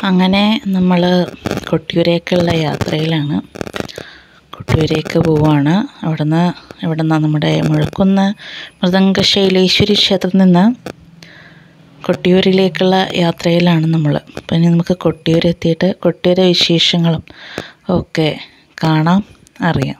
അങ്ങനെ നമ്മൾ കൊട്ടിയൂരേക്കുള്ള യാത്രയിലാണ് കൊട്ടിയൂരേക്ക് പോവാണ് അവിടുന്ന് ഇവിടുന്ന് നമ്മുടെ മുഴക്കുന്ന് മൃദംഗശൈലേശ്വരി ക്ഷേത്രത്തിൽ നിന്ന് കൊട്ടിയൂരിലേക്കുള്ള യാത്രയിലാണ് നമ്മൾ അപ്പം ഇനി നമുക്ക് കൊട്ടിയൂർ എത്തിയിട്ട് കൊട്ടിയൂരെ വിശേഷങ്ങളും ഒക്കെ കാണാം അറിയാം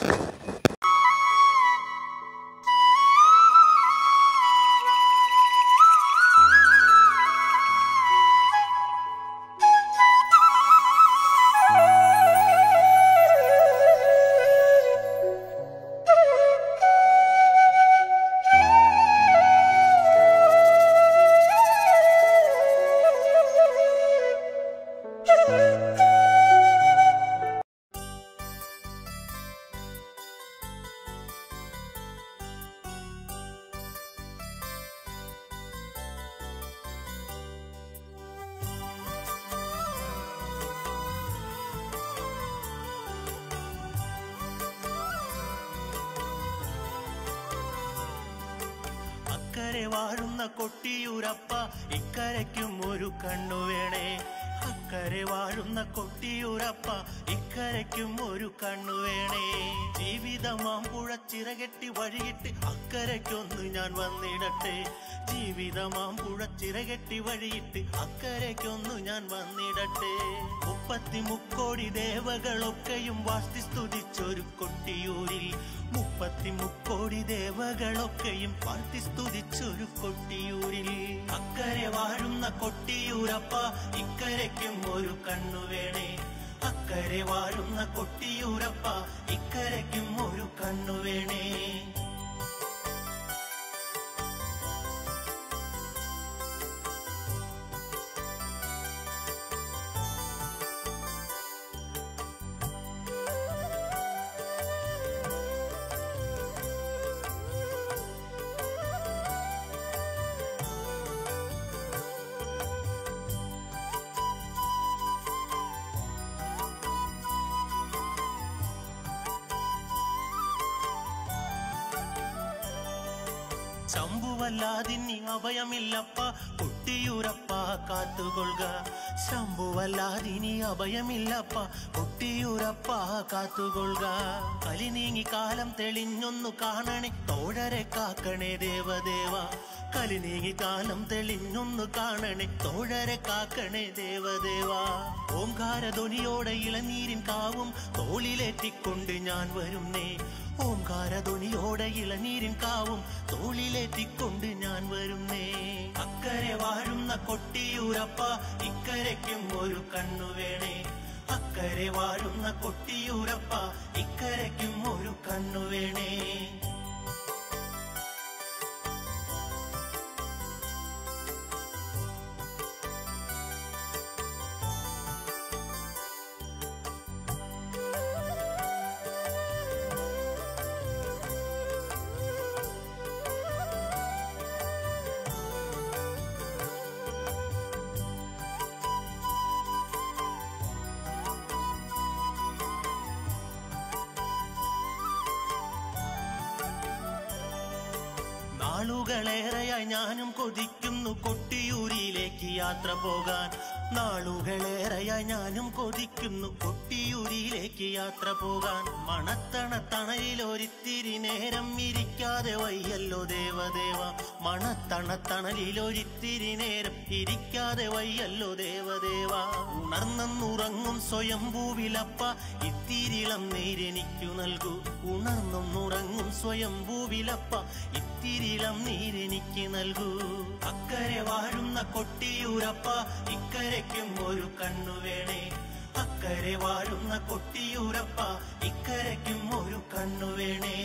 അക്കരെ വാഴുന്ന കൊട്ടിയൂരപ്പ ഇക്കരയ്ക്കും ഒരു കണ്ണു വേണേ അക്കരെ വാഴുന്ന കൊട്ടിയൂരപ്പ ഇക്കരയ്ക്കും ഒരു കണ്ണു വേണേ ജീവിതമാം പുഴ ചിറകെട്ടി വഴിയിട്ട് അക്കരയ്ക്കൊന്ന് ഞാൻ വന്നിടട്ടെ ജീവിതമാം പുഴ ചിറകെട്ടി വഴിയിട്ട് അക്കരയ്ക്കൊന്നു ഞാൻ വന്നിടട്ടെ മുപ്പത്തി മുക്കോടി ദേവകളൊക്കെയും വാസ്തി സ്തുതിച്ചൊരു കൊട്ടിയൂരിൽ മുപ്പത്തി മുക്കോടി ദേവകളൊക്കെയും വാഴ്ത്തി സ്തുതിച്ചൊരു കൊട്ടിയൂരിൽ അക്കരെ വാഴുന്ന കൊട്ടിയൂരപ്പ ഇക്കരയ്ക്കും ഒരു കണ്ണു വേണേ അക്കരെ വാഴുന്ന കൊട്ടിയൂരപ്പ ഇക്കരയ്ക്കും ഒരു കണ്ണു വേണേ ശംഭുവല്ലാതിനി അഭയമില്ലപ്പ കൊട്ടിയൂരപ്പ കാത്തുകൊള്ളുക ശംഭുവല്ലാതിനി അഭയമില്ലപ്പ കൊട്ടിയൂരപ്പ കാത്തുകൊള്ളുക കലി നീങ്ങി കാലം തെളിഞ്ഞൊന്നു കാണണേ തോഴരെ കാക്കണേ ദേവദേവ കലി നീങ്ങി കാലം തെളിഞ്ഞൊന്നു കാണണേ തോഴരെ കാക്കണേ ദേവദേവ ഓംകാരധ്വനിയോടെ ഇളനീരിൻ കാവും തോളിലേറ്റിക്കൊണ്ട് ഞാൻ വരുന്നേ ഓംകാരധ്വനിയോടെ ഇളനീരിൻ കാവും തോളിലേറ്റിക്കൊണ്ട് ഞാൻ വരുന്നേ അക്കരെ വാഴുന്ന കൊട്ടിയൂരപ്പ ഇക്കരയ്ക്കും ഒരു കണ്ണു വേണേ അക്കരെ വാഴുന്ന കൊട്ടിയൂരപ്പ ഇക്കരയ്ക്കും ഒരു കണ്ണു വേണേ നാളുകളേറെയായി ഞാനും കൊതിക്കുന്നു കൊട്ടിയൂരിലേക്ക് യാത്ര പോകാൻ നാളുകളേറെയായി ഞാനും കൊതിക്കുന്നു കൊട്ടിയൂരിലേക്ക് യാത്ര പോകാൻ മണത്തണ തണലിൽ ഒരിത്തിരി നേരം ഇരിക്കാതെ വയ്യല്ലോ ദേവദേവ മണത്തണ തണലിൽ ഒരിത്തിരി നേരം ഇരിക്കാതെ വയ്യല്ലോ ദേവദേവ ഉണർന്നെന്നുറങ്ങും സ്വയംഭൂവിലപ്പ ഇത്തിരിളം നീരെനിക്കു നൽകൂ ഉണർന്നെന്നുറങ്ങും സ്വയംഭൂവിലപ്പ ഇത്തിരിളം നീരെനിക്ക് നൽകൂ അക്കരെ വാഴുന്ന കൊട്ടിയൂരപ്പ ഇക്കരയ്ക്കും ഒരു കണ്ണു വേണേ അക്കരെ വാഴുന്ന കൊട്ടിയൂരപ്പ ഇക്കരയ്ക്കും ഒരു കണ്ണു വേണേ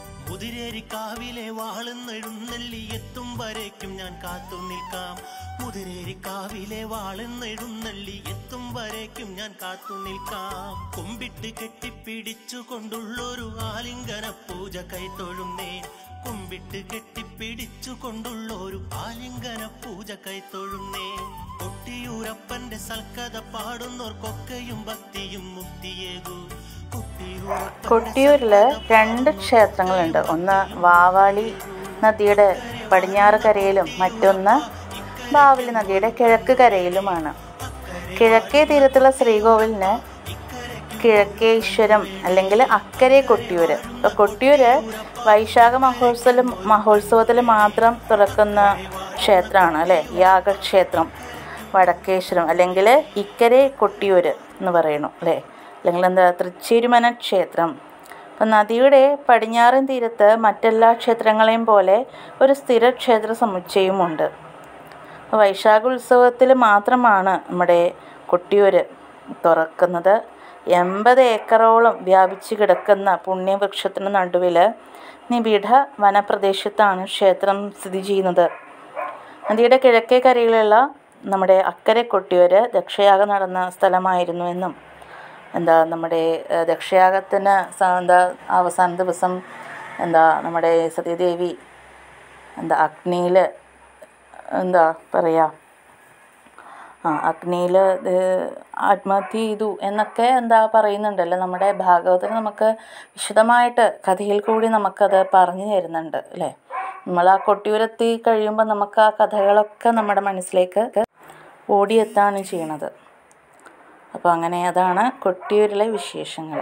കുതിരേരിക്കാവിലെ വാളുന്നെഴുന്നള്ളി എത്തും വരേക്കും ഞാൻ കാത്തു നിൽക്കാം കുതിരേരിക്കാവിലെ വാളെന്നെഴുന്നള്ളി എത്തും വരേക്കും ഞാൻ കാത്തു നിൽക്കാം കുമ്പിട്ട് കെട്ടിപ്പിടിച്ചു കൊണ്ടുള്ളൊരു ആലിംഗന പൂജ കൈത്തൊഴുന്നേ കുമ്പിട്ട് കെട്ടിപ്പിടിച്ചു കൊണ്ടുള്ളൊരു ആലിംഗന പൂജ കൈത്തൊഴുന്നേ കൊട്ടിയൂരപ്പന്റെ സൽക്കഥ പാടുന്നോർക്കൊക്കെയും ഭക്തിയും മുക്തിയേകൂ കൊട്ടിയൂരപ്പന്റെ കൊട്ടിയൂരിൽ രണ്ട് ക്ഷേത്രങ്ങളുണ്ട് ഒന്ന് വാവാളി നദിയുടെ പടിഞ്ഞാറ് കരയിലും മറ്റൊന്ന് ബാവലി നദിയുടെ കിഴക്ക് കരയിലുമാണ് കിഴക്കേ തീരത്തുള്ള ശ്രീകോവിലിന് കിഴക്കേശ്വരം അല്ലെങ്കിൽ അക്കരെ കൊട്ടിയൂര് ഇപ്പോൾ കൊട്ടിയൂര് വൈശാഖ മഹോത്സവം മഹോത്സവത്തിൽ മാത്രം തുറക്കുന്ന ക്ഷേത്രമാണ് അല്ലേ യാഗക്ഷേത്രം വടക്കേശ്വരം അല്ലെങ്കിൽ ഇക്കരെ കൊട്ടിയൂര് എന്ന് പറയണു അല്ലേ അല്ലെങ്കിൽ എന്താ തൃച്ചേരുമന ക്ഷേത്രം അപ്പം നദിയുടെ പടിഞ്ഞാറൻ തീരത്ത് മറ്റെല്ലാ ക്ഷേത്രങ്ങളെയും പോലെ ഒരു സ്ഥിര ക്ഷേത്ര സമുച്ചയമുണ്ട് വൈശാഖ ഉത്സവത്തിൽ മാത്രമാണ് നമ്മുടെ കൊട്ടിയൂര് തുറക്കുന്നത് എൺപത് ഏക്കറോളം വ്യാപിച്ച് കിടക്കുന്ന പുണ്യവൃക്ഷത്തിന് നടുവിൽ നിബിഡ വനപ്രദേശത്താണ് ക്ഷേത്രം സ്ഥിതി ചെയ്യുന്നത് നദിയുടെ കിഴക്കേ കരയിലുള്ള നമ്മുടെ അക്കരെ കൊട്ടിയൂര് ദക്ഷയാഗം നടന്ന സ്ഥലമായിരുന്നു എന്നും എന്താ നമ്മുടെ ഏഹ്, ദക്ഷയാഗത്തിന് സ- എന്താ അവസാന ദിവസം എന്താ നമ്മുടെ സതീദേവി എന്താ അഗ്നിയിൽ എന്താ പറയുക ആ അഗ്നിയിൽ ആത്മഹത്യ ചെയ്തു എന്നൊക്കെ എന്താ പറയുന്നുണ്ടല്ലോ നമ്മുടെ ഭാഗവതത്തിൽ നമുക്ക് വിശദമായിട്ട് കഥയിൽ കൂടി നമുക്കത് പറഞ്ഞു തരുന്നുണ്ട് അല്ലേ നമ്മൾ ആ കൊട്ടിയൂരെത്തി കഴിയുമ്പോൾ നമുക്ക് ആ കഥകളൊക്കെ നമ്മുടെ മനസ്സിലേക്ക് ഓടിയെത്താണ് ചെയ്യണത് അപ്പോൾ അങ്ങനെ അതാണ് കൊട്ടിയൂരിലെ വിശേഷങ്ങൾ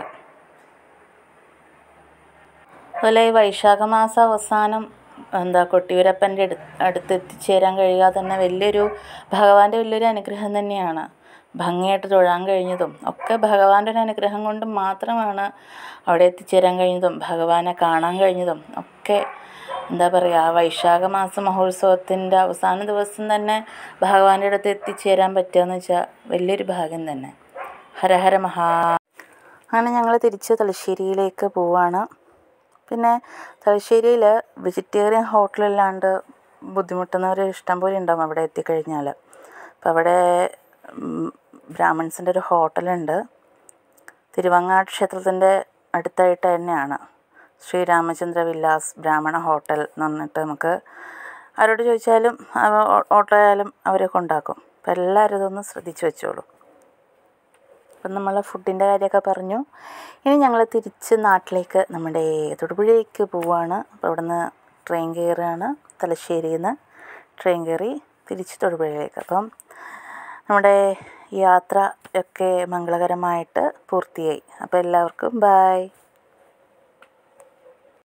അതുപോലെ ഈ വൈശാഖ മാസം അവസാനം എന്താ കൊട്ടിയൂരപ്പൻ്റെ അടു അടുത്ത് എത്തിച്ചേരാൻ കഴിയുക തന്നെ വലിയൊരു ഭഗവാന്റെ വലിയൊരു അനുഗ്രഹം തന്നെയാണ് ഭംഗിയായിട്ട് തൊഴാൻ കഴിഞ്ഞതും ഒക്കെ ഭഗവാന്റെ ഒരു അനുഗ്രഹം കൊണ്ട് മാത്രമാണ് അവിടെ എത്തിച്ചേരാൻ കഴിഞ്ഞതും ഭഗവാനെ കാണാൻ കഴിഞ്ഞതും ഒക്കെ എന്താ പറയുക വൈശാഖ മാസ മഹോത്സവത്തിൻ്റെ അവസാന ദിവസം തന്നെ ഭഗവാന്റെ അടുത്ത് എത്തിച്ചേരാൻ പറ്റുകയെന്ന് വെച്ചാൽ വലിയൊരു ഭാഗ്യം തന്നെ ഹരഹര മഹാ അങ്ങനെ ഞങ്ങൾ തിരിച്ച് തലശ്ശേരിയിലേക്ക് പോവാണ് പിന്നെ തലശ്ശേരിയിൽ വെജിറ്റേറിയൻ ഹോട്ടലില്ലാണ്ട് ബുദ്ധിമുട്ടുന്നവർ ഇഷ്ടം പോലെ ഉണ്ടാവും അവിടെ എത്തിക്കഴിഞ്ഞാൽ അപ്പോൾ അവിടെ ഉം, ബ്രാഹ്മിൺസിൻ്റെ ഒരു ഹോട്ടലുണ്ട് തിരുവങ്ങാട് ക്ഷേത്രത്തിൻ്റെ അടുത്തായിട്ട് തന്നെയാണ് ശ്രീരാമചന്ദ്ര വില്ലാസ് ബ്രാഹ്മണ ഹോട്ടൽ എന്ന് പറഞ്ഞിട്ട് നമുക്ക് ആരോട് ചോദിച്ചാലും അവ- ഓ- ഓട്ടോ ആയാലും അവരെ കൊണ്ടാക്കും അപ്പോൾ എല്ലാവരും ഇതൊന്ന് ശ്രദ്ധിച്ച് വെച്ചോളൂ അപ്പം നമ്മൾ ഫുഡിൻ്റെ കാര്യമൊക്കെ പറഞ്ഞു ഇനി ഞങ്ങൾ തിരിച്ച് നാട്ടിലേക്ക് നമ്മുടെ തൊടുപുഴയ്ക്ക് പോവുകയാണ് അപ്പോൾ അവിടുന്ന് ട്രെയിൻ കയറുകയാണ് തലശ്ശേരിയിൽ നിന്ന് ട്രെയിൻ കയറി തിരിച്ച് തൊടുപുഴയിലേക്ക് അപ്പം നമ്മുടെ യാത്ര ഒക്കെ മംഗളകരമായിട്ട് പൂർത്തിയായി അപ്പോൾ എല്ലാവർക്കും ബായ്